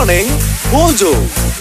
Morning Mojo.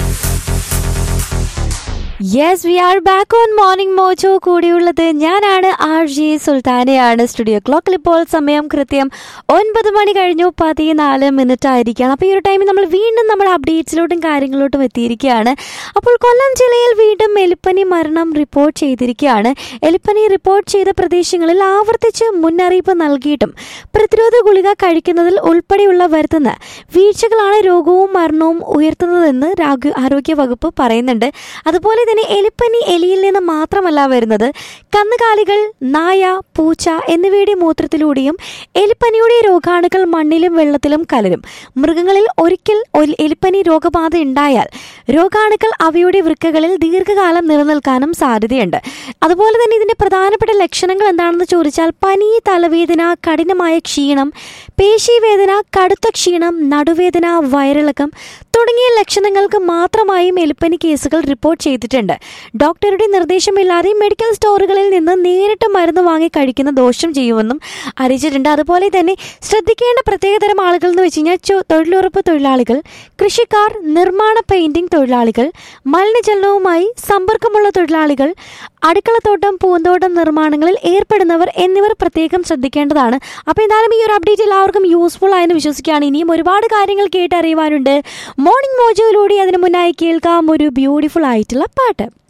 Yes we are back on morning Mojo കൂടിയുള്ളത് ഞാനാണ് R G സുൽത്താനയാണ് studio ക്ലോക്കിൽ ഇപ്പോൾ സമയം കൃത്യം ഒൻപത് മണി കഴിഞ്ഞു പതിനാല് മിനിറ്റ് ആയിരിക്കുകയാണ് അപ്പോൾ ഈ ഒരു ടൈമിൽ നമ്മൾ വീണ്ടും നമ്മുടെ അപ്ഡേറ്റ്സിലോട്ടും കാര്യങ്ങളിലോട്ടും എത്തിയിരിക്കുകയാണ് അപ്പോൾ കൊല്ലം ജില്ലയിൽ വീണ്ടും എലിപ്പനി മരണം റിപ്പോർട്ട് ചെയ്തിരിക്കുകയാണ് എലിപ്പനി റിപ്പോർട്ട് ചെയ്ത പ്രദേശങ്ങളിൽ ആവർത്തിച്ച് മുന്നറിയിപ്പ് നൽകിയിട്ടും പ്രതിരോധ ഗുളിക കഴിക്കുന്നതിൽ ഉൾപ്പെടെയുള്ള വരുത്തുന്ന വീഴ്ചകളാണ് രോഗവും മരണവും ഉയർത്തുന്നതെന്ന് രാഗ്യ- ആരോഗ്യ വകുപ്പ് പറയുന്നുണ്ട് അതുപോലെ തന്നെ എലിപ്പനി എലിയിൽ നിന്ന് മാത്രമല്ല വരുന്നത് കന്നുകാലികൾ നായ പൂച്ച എന്നിവയുടെ മൂത്രത്തിലൂടെയും എലിപ്പനിയുടെ രോഗാണുക്കൾ മണ്ണിലും വെള്ളത്തിലും കലരും മൃഗങ്ങളിൽ ഒരിക്കൽ ഒരു എലിപ്പനി രോഗബാധ ഉണ്ടായാൽ രോഗാണുക്കൾ അവയുടെ വൃക്കകളിൽ ദീർഘകാലം നിലനിൽക്കാനും സാധ്യതയുണ്ട് അതുപോലെ തന്നെ ഇതിന്റെ പ്രധാനപ്പെട്ട ലക്ഷണങ്ങൾ എന്താണെന്ന് ചോദിച്ചാൽ പനി തലവേദന കഠിനമായ ക്ഷീണം പേശീവേദന കടുത്ത ക്ഷീണം നടുവേദന വയറിളക്കം തുടങ്ങിയ ലക്ഷണങ്ങൾക്ക് മാത്രമായും എലിപ്പനി കേസുകൾ റിപ്പോർട്ട് ചെയ്തിട്ടുണ്ട് ഡോക്ടറുടെ നിർദ്ദേശമില്ലാതെ മെഡിക്കൽ സ്റ്റോറുകളിൽ നിന്ന് നേരിട്ട് മരുന്ന് വാങ്ങി കഴിക്കുന്ന ദോഷം ചെയ്യുമെന്നും അറിയിച്ചിട്ടുണ്ട് അതുപോലെ തന്നെ ശ്രദ്ധിക്കേണ്ട പ്രത്യേകതരം ആളുകൾ എന്ന് വെച്ച് കഴിഞ്ഞാൽ ചോ- തൊഴിലുറപ്പ് തൊഴിലാളികൾ കൃഷിക്കാർ നിർമ്മാണ പെയിന്റിംഗ് തൊഴിലാളികൾ മലിനജലനവുമായി സമ്പർക്കമുള്ള തൊഴിലാളികൾ അടുക്കളത്തോട്ടം പൂന്തോട്ടം നിർമ്മാണങ്ങളിൽ ഏർപ്പെടുന്നവർ എന്നിവർ പ്രത്യേകം ശ്രദ്ധിക്കേണ്ടതാണ് അപ്പോൾ എന്തായാലും ഈ ഒരു അപ്ഡേറ്റ് എല്ലാവർക്കും യൂസ്ഫുൾ ആയെന്ന് വിശ്വസിക്കുകയാണ് ഇനിയും ഒരുപാട് കാര്യങ്ങൾ കേട്ടറിയുവാനുണ്ട് മോർണിംഗ് മോജോയിലൂടെ അതിന് മുന്നായി കേൾക്കാം ഒരു ബ്യൂട്ടിഫുൾ ആയിട്ടുള്ള പാട്ട്